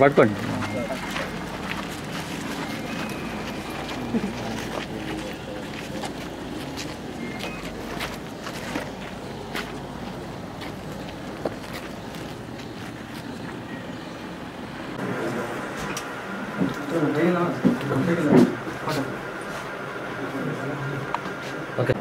పట్టుకోండి ఓకే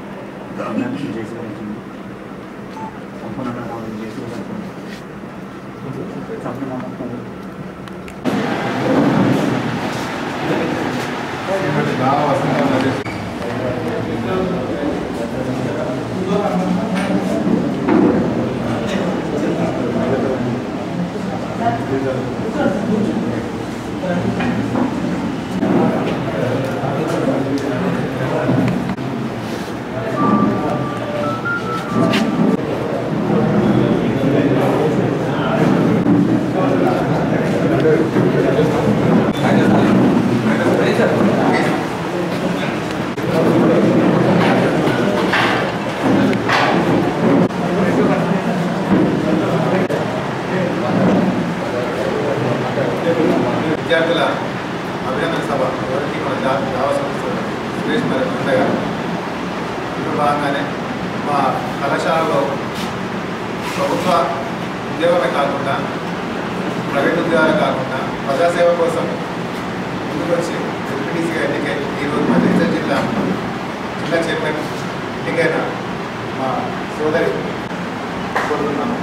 విద్యార్థుల అభినందన సభ ఎవరికి మన జా జావా సంస్థ సురేష్ మరి ఉండగా ఇందులో భాగంగానే మా కళాశాలలో ప్రభుత్వ ఉద్యోగమే కాకుండా ప్రైవేట్ ఉద్యోగాలు కాకుండా ప్రజాసేవ కోసం ముందుకు వచ్చి ఎంపీటీసీగా ఎన్నికై ఈరోజు మా నిజాం జిల్లా జిల్లా చైర్మన్ ఎన్నికైన మా సోదరి కోరుతున్నాము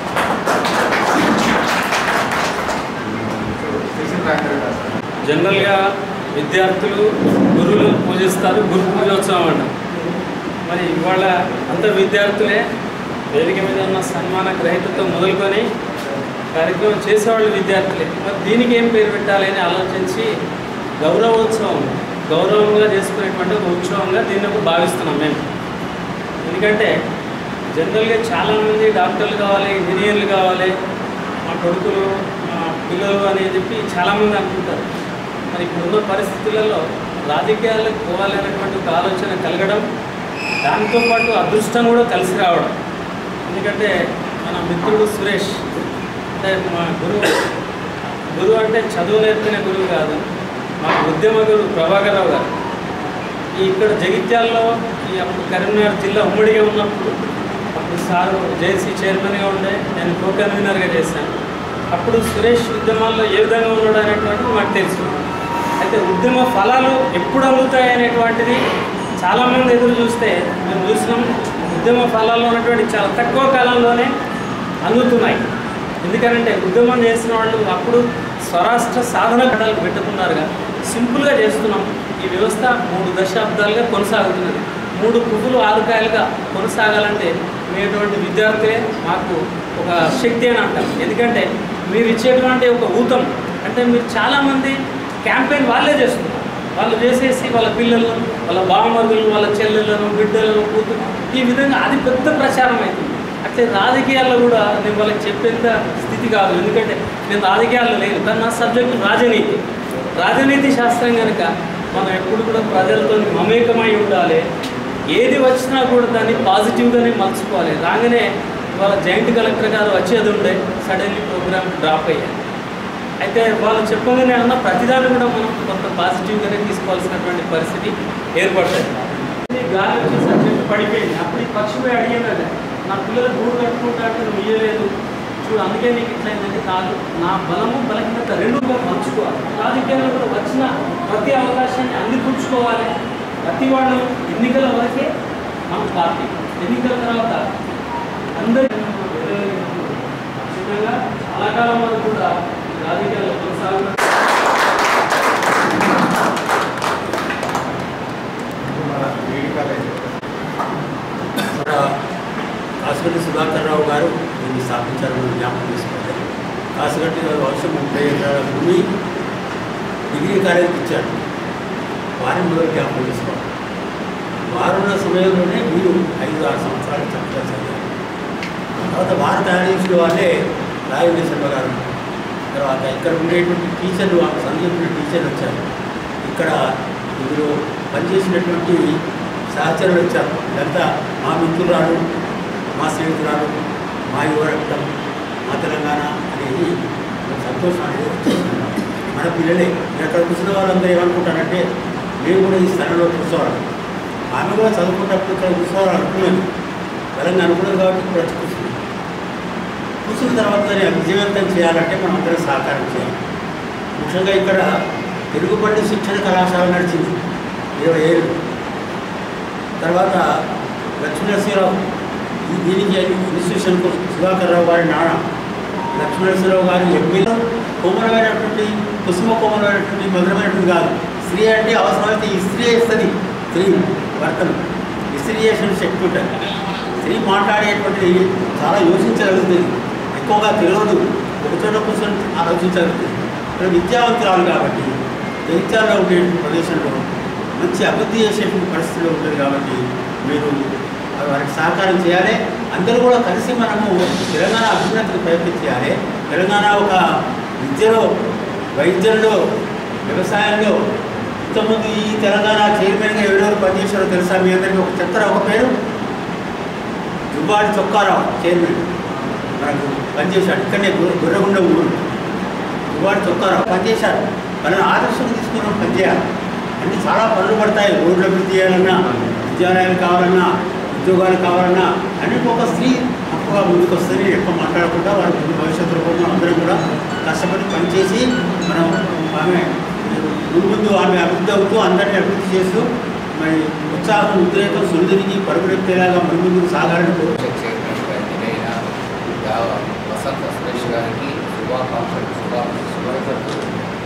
శిక్షణ రాంగారు జనరల్గా విద్యార్థులు గురువులను పూజిస్తారు గురు పూజోత్సవం అంట మరి ఇవాళ అందరు విద్యార్థులే వేదిక మీద ఉన్న సన్మాన గ్రహీతతో మొదలుకొని కార్యక్రమం చేసేవాళ్ళు విద్యార్థులే మరి దీనికి ఏం పేరు పెట్టాలి అని ఆలోచించి గౌరవోత్సవం గౌరవంగా చేసుకునేటువంటి ఒక ఉత్సవంగా దీన్ని ఒక భావిస్తున్నాం మేము ఎందుకంటే జనరల్గా చాలామంది డాక్టర్లు కావాలి ఇంజనీర్లు కావాలి మా కొడుకులు మా పిల్లలు అని చెప్పి చాలామంది అనుకుంటారు మరి ఇప్పుడున్న పరిస్థితులలో రాజకీయాలకు పోవాలి అనేటువంటి ఒక ఆలోచన కలగడం దాంతోపాటు అదృష్టం కూడా కలిసి రావడం ఎందుకంటే మన మిత్రుడు సురేష్ అంటే మా గురువు గురువు అంటే చదువు నేర్పిన గురువు కాదు మా ఉద్యమ గురువు ప్రభాకరరావు గారు ఈ ఇక్కడ జగిత్యాలలో ఈ అప్పుడు కరీంనగర్ జిల్లా ఉమ్మడిగా ఉన్నప్పుడు అప్పుడు సారు జేసీ చైర్మన్గా ఉండే నేను కో కన్వీనర్గా చేశాను అప్పుడు సురేష్ ఉద్యమాల్లో ఏ విధంగా ఉన్నాడు అనేటువంటిది మాకు తెలుసు అయితే ఉద్యమ ఫలాలు ఎప్పుడు అందుతాయి అనేటువంటిది చాలామంది ఎదురు చూస్తే మేము చూసినాం ఉద్యమ ఫలాల్లో ఉన్నటువంటి చాలా తక్కువ కాలంలోనే అందుతున్నాయి ఎందుకంటే ఉద్యమం చేసిన వాళ్ళు అప్పుడు స్వరాష్ట్ర సాధన ఘటాలు పెట్టుకున్నారుగా సింపుల్గా చేస్తున్నాం ఈ వ్యవస్థ మూడు దశాబ్దాలుగా కొనసాగుతున్నది మూడు పువ్వులు ఆరుకాయలుగా కొనసాగాలంటే మీటువంటి విద్యార్థులే మాకు ఒక శక్తి అని అంటాం ఎందుకంటే మీరు ఇచ్చేటువంటి ఒక ఊతం అంటే మీరు చాలామంది క్యాంపెయిన్ వాళ్ళే చేస్తున్నారు వాళ్ళు చేసేసి వాళ్ళ పిల్లలను వాళ్ళ బావమరుదులను వాళ్ళ చెల్లెలను బిడ్డలను కూతురు ఈ విధంగా అది పెద్ద ప్రచారం అవుతుంది అంటే రాజకీయాల్లో కూడా నేను వాళ్ళకి చెప్పేంత స్థితి కాదు ఎందుకంటే నేను రాజకీయాల్లో లేను కానీ నా సబ్జెక్టు రాజనీతి రాజనీతి శాస్త్రం కనుక మనం ఎప్పుడు కూడా ప్రజలతో మమేకమై ఉండాలి ఏది వచ్చినా కూడా దాన్ని పాజిటివ్గానే మలుచుకోవాలి రాగానే ఇవాళ జాయింట్ కలెక్టర్ గారు వచ్చేది ఉండే సడన్లీ ప్రోగ్రామ్ డ్రాప్ అయ్యారు అయితే వాళ్ళు చెప్పగానే అన్న ప్రతిదాన్ని కూడా మనం కొంత పాజిటివ్గానే తీసుకోవాల్సినటువంటి పరిస్థితి ఏర్పడుతుంది ఈ గాలి వచ్చి సబ్జెక్ట్ పడిపోయింది అప్పుడు ఈ పక్షి పోయి అడిగాను నా పిల్లలు గూడు కట్టుకుంటా అంటే నువ్వు ఇయ్యలేదు చూడు అందుకే నీకు ఇట్లా అయిందంటే కాదు నా బలము బలహీనత రెండుగా పంచుకోవాలి రాజకీయాల్లో కూడా వచ్చిన ప్రతి అవకాశాన్ని అందిపుచ్చుకోవాలి ప్రతి వాళ్ళు ఎన్నికల వరకే మన పార్టీ ఎన్నికల తర్వాత అందరి ఖచ్చితంగా చాలా కాలం వరకు కూడా ఈ రాజకీయాల్లో కొనసాగుతున్నారు మన బీఈడి కాలేజ్ మన కాసిగడ్డి సుధాకర్ రావు గారు దీన్ని స్థాపించారని జ్ఞాపకం చేసుకోవాలి కాసిగడ్డి గారు వర్షం ముప్పై ఎకరాల భూమి డిగ్రీ కాలేజీకి ఇచ్చారు వారిని మొదలు జ్ఞాపకం చేసుకోవాలి వారున్న సమయంలోనే మీరు ఐదు ఆరు సంవత్సరాలు చక్కగా చదివారు తర్వాత వారు తయారు చేసిన వాళ్ళే రాజేంద్ర శర్మ గారు తర్వాత ఇక్కడ ఉండేటువంటి టీచర్లు వాళ్ళ సంగీత టీచర్లు వచ్చారు ఇక్కడ ఇందులో పనిచేసినటువంటి సహచరులు వచ్చారు ఇదంతా మా మిత్రురాలు మా స్నేహితురాలు మా యువరక్తం మా తెలంగాణ అనేది సంతోషం అనేది వచ్చింది. మన పిల్లలే నేను అక్కడ కూర్చున్న వాళ్ళందరూ ఏమనుకుంటారంటే మేము కూడా ఈ స్థలంలో కూర్చోవాలి ఆమె కూడా చదువుకున్నప్పుడు ఇక్కడ కూర్చోవాలి అనుకున్నది బలంగా అనుకున్నది కాబట్టి ఇప్పుడు వచ్చి కూర్చుంది కూర్చున్న తర్వాత దాన్ని విజయవంతం చేయాలంటే మనం అందరం సహకారం చేయాలి ముఖ్యంగా ఇక్కడ తెలుగు పండి శిక్షణ కళాశాల నడిచింది ఇరవై ఏళ్ళు తర్వాత లక్ష్మీనరసింహరావు ఈ దీనికి ఇన్స్టిట్యూషన్కు సుధాకర్ రావు గారి నాన్న లక్ష్మీనరసింహరావు గారి ఎంపీలో కోమలమైనటువంటి కుసుమ కోమలమైనటువంటి మధురమైనటువంటి కాదు స్త్రీ అంటే అవసరమైతే ఇస్త్రీ ఇస్తుంది స్త్రీ భర్తను ఇస్త్రీ చేసిన శక్తి ఉంటుంది స్త్రీ మాట్లాడేటువంటిది చాలా యోచించగలుగుతుంది ఎక్కువగా తెలియదు ఒక చోట కూర్చొని ఆలోచించగలుగుతుంది ఇక్కడ విద్యావంతురాలు కాబట్టి జగిత్యాలలో ఉండే ప్రదేశంలో మంచి అభివృద్ధి చేసేటువంటి పరిస్థితిలో ఉంటుంది కాబట్టి మీరు వారికి సహకారం చేయాలి అందరూ కూడా కలిసి మనము తెలంగాణ అభ్యున్నతికి ప్రయత్నం చేయాలి తెలంగాణ ఒక విద్యలో వైద్యంలో వ్యవసాయంలో ఇంతకుముందు ఈ తెలంగాణ చైర్మన్గా ఎవరెవరు పనిచేశారో తెలుసా మీ అందరికీ ఒక చెప్తారా ఒక పేరు దుబ్బాడి చొక్కారావు చైర్మన్ మనకు పనిచేశాడు ఇక్కడనే గుర్ర- గుర్రగుండ ఊరు దుబ్బాడి చొక్కారావు పనిచేశాడు వాళ్ళని ఆదర్శం తీసుకుని పనిచేయాలి అన్ని చాలా పనులు పడతాయి రోడ్లు అభివృద్ధి చేయాలన్నా విద్యాలయాలు కావాలన్నా ఉద్యోగాలు కావాలన్నా అన్నిటి ఒక స్త్రీ తక్కువగా ముందుకు వస్తుంది ఎక్కువ మాట్లాడకుండా వాళ్ళ ముందు భవిష్యత్తులో కూడా మనం అందరం కూడా కష్టపడి పనిచేసి మనం ఆమె ముందు ముందు ఆమె అభివృద్ధి అవుతూ అందరినీ అభివృద్ధి చేస్తూ మరి ఉత్సాహం ఉద్రేకం సుందరికి పరుగులెత్తేలాగా ముందు ముందుకు సాగాలని కోరు చైర్మన్ గారికి అయిన గా- వసంత సురేష్ గారికి శుభాకాంక్షలు శుభాకాంక్షలు శుభాకాంక్షలు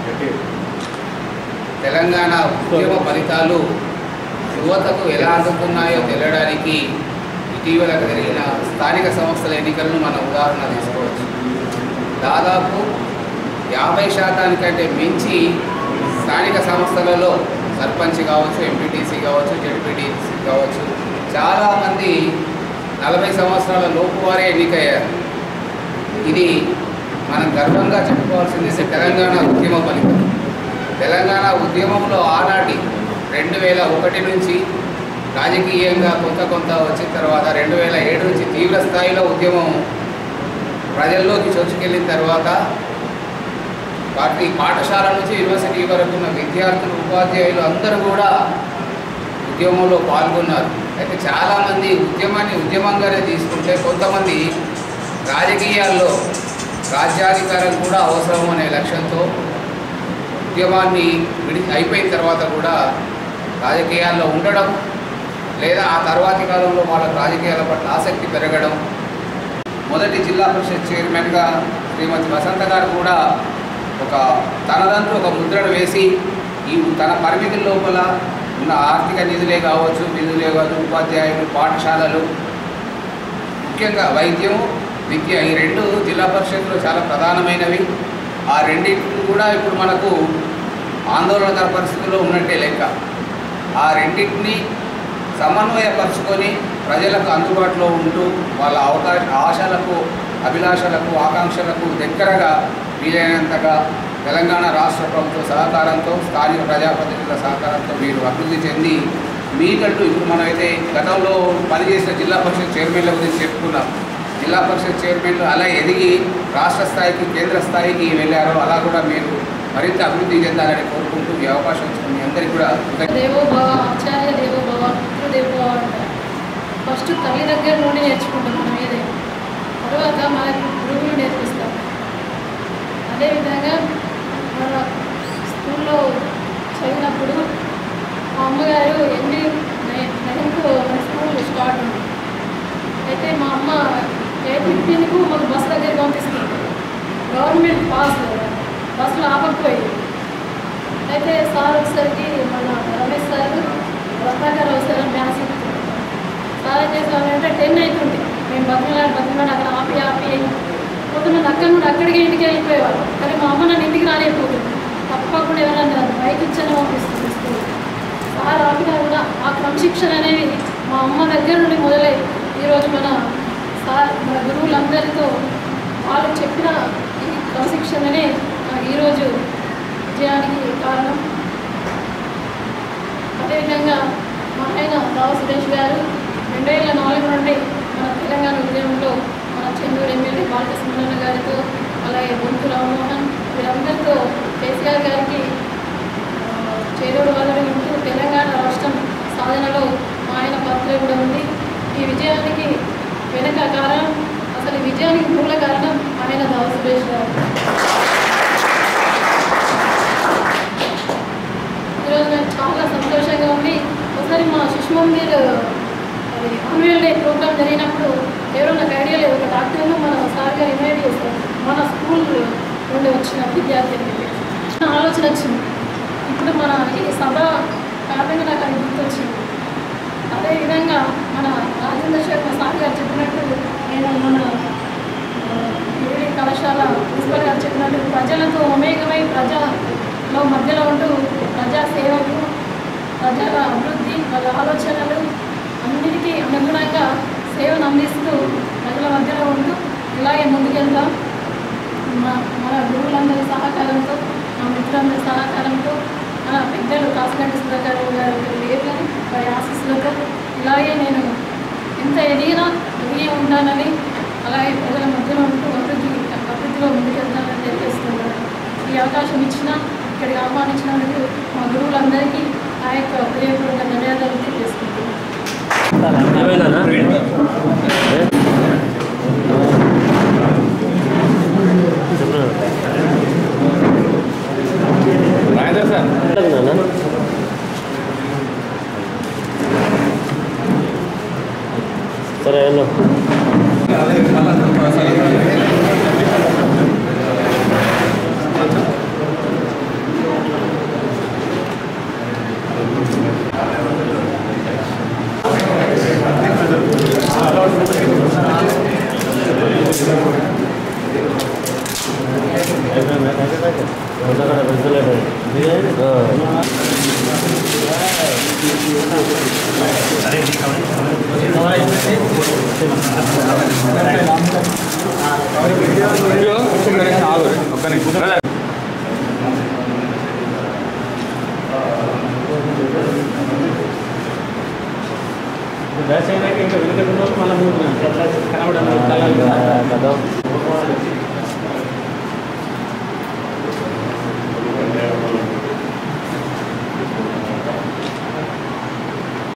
తెలంగాణ ఉద్యమ ఫలితాలు యువతకు ఎలా అందుతున్నాయో తెలియడానికి ఇటీవల జరిగిన స్థానిక సంస్థల ఎన్నికలను మనం ఉదాహరణ తీసుకోవచ్చు దాదాపు యాభై శాతానికంటే మించి స్థానిక సంస్థలలో సర్పంచ్ కావచ్చు ఎంపీటీసీ కావచ్చు జడ్పీటీసీ కావచ్చు చాలామంది నలభై సంవత్సరాల లోపు వారే ఎన్నికయ్యారు ఇది మనం గర్వంగా చెప్పుకోవాల్సింది తెలంగాణ ఉద్యమ ఫలితం తెలంగాణ ఉద్యమంలో ఆనాటి రెండు వేల ఒకటి నుంచి రాజకీయంగా కొంత కొంత వచ్చిన తర్వాత రెండు వేల ఏడు నుంచి తీవ్ర స్థాయిలో ఉద్యమం ప్రజల్లోకి చొచ్చుకెళ్ళిన తర్వాత వాటి పాఠశాల నుంచి యూనివర్సిటీ వరకు ఉన్న విద్యార్థులు ఉపాధ్యాయులు అందరూ కూడా ఉద్యమంలో పాల్గొన్నారు అయితే చాలామంది ఉద్యమాన్ని ఉద్యమంగానే తీసుకుంటే కొంతమంది రాజకీయాల్లో రాజ్యాధికారం కూడా అవసరం అనే లక్ష్యంతో ఉద్యమాన్ని విడి అయిపోయిన తర్వాత కూడా రాజకీయాల్లో ఉండడం లేదా ఆ తర్వాతి కాలంలో వాళ్ళకు రాజకీయాల పట్ల ఆసక్తి పెరగడం మొదటి జిల్లా పరిషత్ చైర్మన్గా శ్రీమతి వసంత గారు కూడా ఒక తనదంటూ ఒక ముద్రను వేసి ఈ తన పరిమితుల లోపల ఉన్న ఆర్థిక నిధులే కావచ్చు నిధులే కావచ్చు ఉపాధ్యాయులు పాఠశాలలు ముఖ్యంగా వైద్యం విద్య ఈ రెండు జిల్లా పరిషత్లో చాలా ప్రధానమైనవి ఆ రెండింటిని కూడా ఇప్పుడు మనకు ఆందోళనకర పరిస్థితుల్లో ఉన్నట్టే లెక్క ఆ రెండింటిని సమన్వయపరుచుకొని ప్రజలకు అందుబాటులో ఉంటూ వాళ్ళ అవకాశ ఆశలకు అభిలాషలకు ఆకాంక్షలకు దగ్గరగా వీలైనంతగా తెలంగాణ రాష్ట్ర ప్రభుత్వ సహకారంతో స్థానిక ప్రజాప్రతినిధుల సహకారంతో మీరు అభివృద్ధి చెంది మీకంటూ ఇప్పుడు మనమైతే గతంలో పనిచేసిన జిల్లా పరిషత్ చైర్మన్ల గురించి చెప్పుకున్నాం జిల్లా పరిషత్ చైర్మన్లు అలా ఎదిగి రాష్ట్ర స్థాయికి కేంద్ర స్థాయికి వెళ్ళారో అలా కూడా మీరు మరింత అభివృద్ధి చెందాలని కోరుకుంటూ ఈ అవకాశం ఇచ్చిన మీ అందరికీ కూడా కృతజ్ఞతలు. దేవో భవ ఆచార్య దేవో భవ పితృదేవో భవ అంటారు ఫస్ట్ తల్లి దగ్గర నుండి నేర్చుకుంటాం మనం ఏదైనా తర్వాత మనకు గురువులు నేర్పిస్తాం అదేవిధంగా మన స్కూల్లో చదివినప్పుడు మా అమ్మగారు ఎన్ని నైన్కు మన స్కూల్ స్టార్ట్ ఉంది అయితే మా అమ్మ ఎయిట్ ఫిఫ్టీన్కు మాకు బస్ దగ్గర పంపిస్తుంది గవర్నమెంట్ పాస్ బస్సులో ఆపకపోయింది అయితే సార్ వచ్చేసరికి మన Ramesh sir Ratnakar sir maths చెప్తున్నారు సార్ ఏం చేసేవాళ్ళంటే టెన్ అవుతుంది మేము బతిమలాడి బతిమలాడి అక్కడ ఆపి ఆపి పోతున్న అక్కడ నుండి అక్కడికి ఇంటికి వెళ్ళిపోయేవాళ్ళు కానీ మా అమ్మ నన్ను ఇంటికి రానిపోతుంది తప్పకుండా ఎవరైనా బైక్ ఇచ్చిన పంపిస్తుంది స్కూల్ సార్ ఆపినా కూడా ఆ క్రమశిక్షణ అనేది మా అమ్మ దగ్గర నుండి మొదలై ఈరోజు మన సార్ మన గురువులందరితో వాళ్ళు చెప్పిన ఈ క్రమశిక్షణనే నాకు ఈరోజు విజయానికి కారణం అదేవిధంగా మా ఆయన రావు సురేష్ గారు రెండు వేల నాలుగు నుండి మన తెలంగాణ ఉద్యమంలో మన చెన్నూరు ఎమ్మెల్యే బాలకృష్ణ గారితో అలాగే బొంతు రామ్మోహన్ వీరందరితో కేసీఆర్ గారికి ఆ, చేదోడు వాదన ఉంటూ తెలంగాణ రాష్ట్రం సాధనలో ఆయన పాత్ర కూడా ఉంది ఈ విజయానికి వెనక కారణం అసలు ఈ విజయానికి మూల కారణం ఆయన దావ సురేష్ గారు ఈరోజు నాకు చాలా సంతోషంగా ఉంది ఒకసారి మా సుష్మందిర్ అది యాన్యువల్ డే ప్రోగ్రామ్ జరిగినప్పుడు ఎవరో నాకు ఐడియా లేదు ఒక డాక్టర్ను మన సార్ గారు ఇన్వైట్ చేస్తారు మన స్కూల్ నుండి వచ్చిన విద్యార్థిని నా ఆలోచన వచ్చింది ఇప్పుడు మన ఈ సభ కారణంగా నాకు అది గుర్తొచ్చింది అదేవిధంగా మన రాజేంద్ర శర్మ సార్ గారు చెప్పినట్టు నేను మన ఏడి కళాశాల ప్రిన్సిపల్ గారు చెప్పినట్టు ప్రజలతో మమేకమై ప్రజలో మధ్యలో ఉంటూ ప్రజా సేవలు ప్రజల అభివృద్ధి వాళ్ళ ఆలోచనలు అన్నిటికీ అనుగుణంగా సేవను అందిస్తూ ప్రజల మధ్యలో ఉంటూ ఇలాగే ముందుకెళ్తాం మా మన గురువులందరి సహకారంతో మా మిత్రులందరి సహకారంతో మన పెద్దలు కాసుగంటి సుధాకర్ గారి లేదని వారి ఆశీస్సులతో ఇలాగే నేను ఎంత ఎదిగినా ఎదిగి ఉంటానని అలాగే ప్రజల మధ్యలో ఉంటూ అభివృద్ధి అభివృద్ధిలో ముందుకెళ్తానని తెలియజేస్తున్నాను ఈ అవకాశం ఇచ్చిన ఇక్కడికి ఆహ్వానించినందుకు మా గురువులందరికీ ఆ యొక్క హృదయపూర్వక ధన్యవాదాలు తెలియజేసుకుంటున్నాను ఏమైందన్నా రాజేంద్ర సార్ సరే వెళ్ళు దర్శనానికి ఇంకా వెనుక మళ్ళీ మూడు కనబడాలి కదా